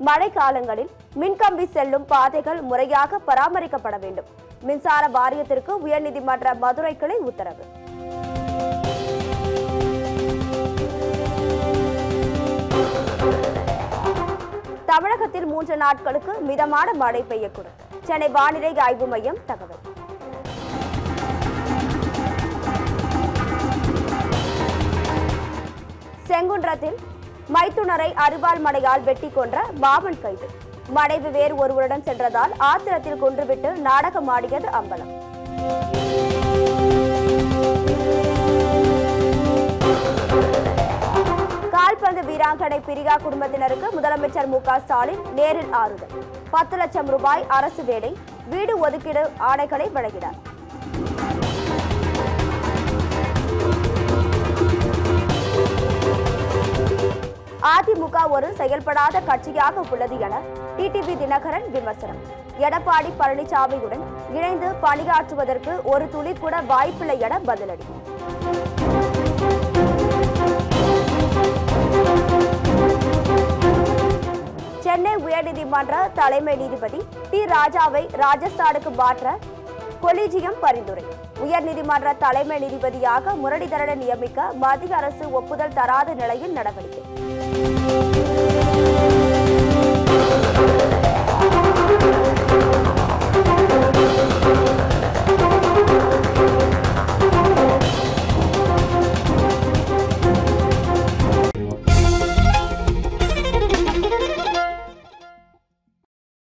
மழை காலங்களில் மின்கம்பி செல்லும் பாதைகள் முறையாக பராமரிக்கப்பட வேண்டும் மின்சார வாரியத்திற்கு உயர்நீதிமன்ற மதுரை கிளை உத்தரவு தமிழகத்தில் மூன்று நாட்களுக்கு மிதமான மழை பெய்யக்கூடும் சென்னை வானிலை ஆய்வு மையம் தகவல் செங்குன்றத்தில் மைத்துனரை அரிவாள் மடையால் வெட்டி கொன்ற பாவன் கைது மனைவி வேறு ஒருவருடன் சென்றதால் ஆத்திரத்தில் கொன்றுவிட்டு நாடகமாடியது அம்பலம் கால்பந்து வீராங்கனை பிரியா குடும்பத்தினருக்கு முதலமைச்சர் மு க ஸ்டாலின் நேரில் ஆறுதல் பத்து லட்சம் ரூபாய் அரசு வேலை வீடு ஒதுக்கீடு ஆணைகளை வழங்கினார் அதிமுக ஒரு செயல்படாத கட்சியாக உள்ளது என டிடிவி தினகரன் விமர்சனம் எடப்பாடி பழனிசாமியுடன் இணைந்து பணியாற்றுவதற்கு ஒரு துளி கூட வாய்ப்பில்லை என பதிலடி சென்னை உயர்நீதிமன்ற தலைமை நீதிபதி டி ராஜாவை ராஜஸ்தானுக்கு மாற்ற கொலிஜியம் பரிந்துரை உயர்நீதிமன்ற தலைமை நீதிபதியாக முரளிதரனை நியமிக்க மத்திய அரசு ஒப்புதல் தராத நிலையில் நடவடிக்கை